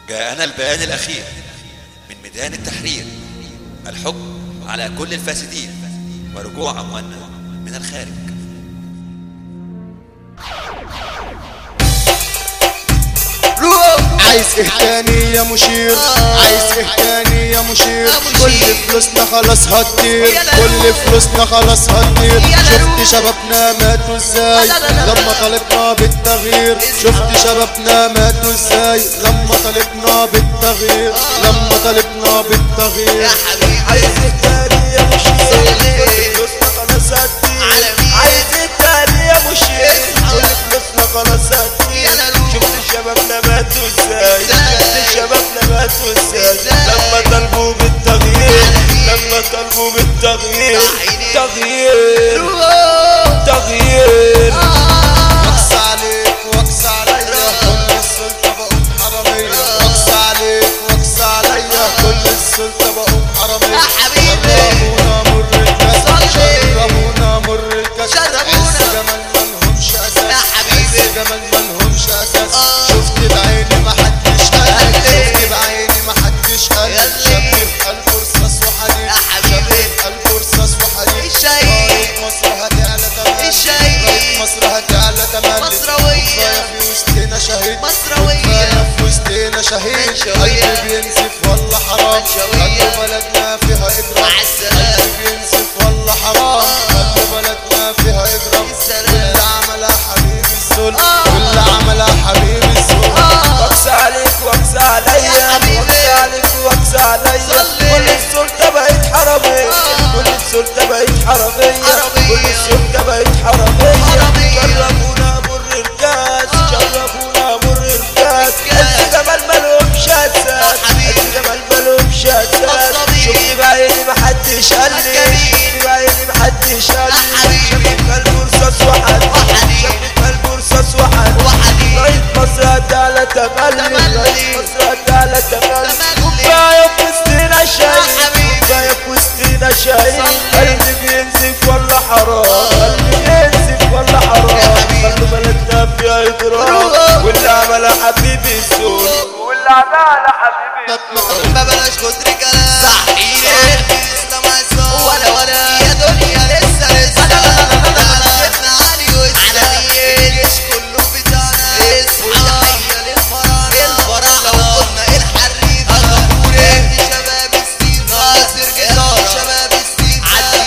جاءنا البيان الأخير من ميدان التحرير الحكم على كل الفاسدين ورجوع أموالنا من الخارج عايز ايه تاني يا مشير عايز ايه تاني يا مشير كل فلوسنا خلاص هتطير كل فلوسنا خلاص هتطير شفت شبابنا ماتوا ازاي لما طالبنا بالتغيير شفت شبابنا ماتوا ازاي لما طالبنا بالتغيير لما طالبنا بالتغيير عايز التاني يا مشير كل فلوسنا خلاص هتطير عايز التاني يا مشير كل فلوسنا خلاص هتطير شفت شبابنا ماتوا ازاي شفت شبابنا ماتوا ازاي لما طلبوا بالتغيير لما طلبوا بالتغيير تغيير تغيير وقص عليك وقص عليا كل السلطة بقوا حرامية وقص عليك وقص عليا كل السلطة بقوا حرامية شربونا مر الكاس شربونا مر الكاس عز جمال ملهمش اساس عز جمال ملهمش اساس شفت بعيني ما حدش قال شفت بعيني ما حدش قال شاب في قلبه رصاص وحديد شاب في قلبه رصاص وحديد راية مصر هتعلى تمام راية مصر هتعلى تمام مصروية. كفاية في وسطنا شهيد مصروية. كفاية في وسطنا شهيد شوية. قلبي بينزف والله حرام شوية. قلب بلدنا فيها إجرام مع السلامة. قلبي بينزف والله حرام قلب بلدنا فيها إجرام السلامة. واللي عملها حبيبي الظلم واللي عملها حبيبي الظلم وكس عليك وكس عليا وكس عليك وكس عليا كل السلطة بقت حرامية كل السلطة بقت حرامية كل السلطة بقت حرامية جربونا مر الكاس جربونا مر الكاس قد جمال مالهمش اساس قد جمال مالهمش اساس شفت بعيني محدش قال لي شفت بعيني محدش قال لي شفت قلبه رصاص وحد شفت قلبه رصاص وحد رئيس مصر هتعلى تملي رئيس مصر هتعلى تملي كفاية في وسطنا شهيد كفاية في وسطنا شهيد قلبي بينزف والله حرام قلبي بينزف والله حرام خلوا بلدنا فيها إجرام واللي عملها حبيبي الزول واللي عملها حبيبي الزول ما بلاش كتر كلام صحيح ولا ولا يا دنيا لسه لسه بلدنا عالي وسط مش كله بتاعنا وتحية للفراعنة الفراعنة لو قلنا الحريف غفوري شباب السين ناصر جدار شباب السين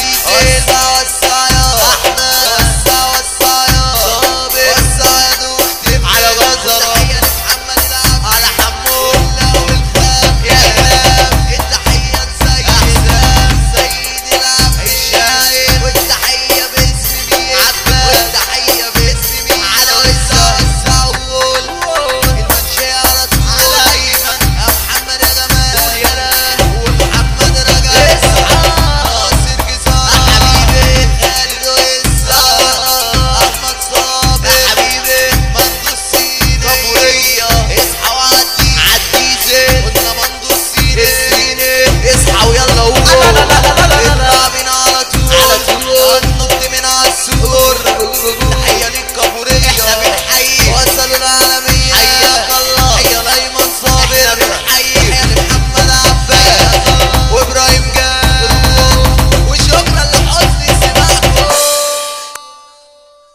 وسع وسع يا احنا وسع وسع يا صابر وسع يا دوختم على جزر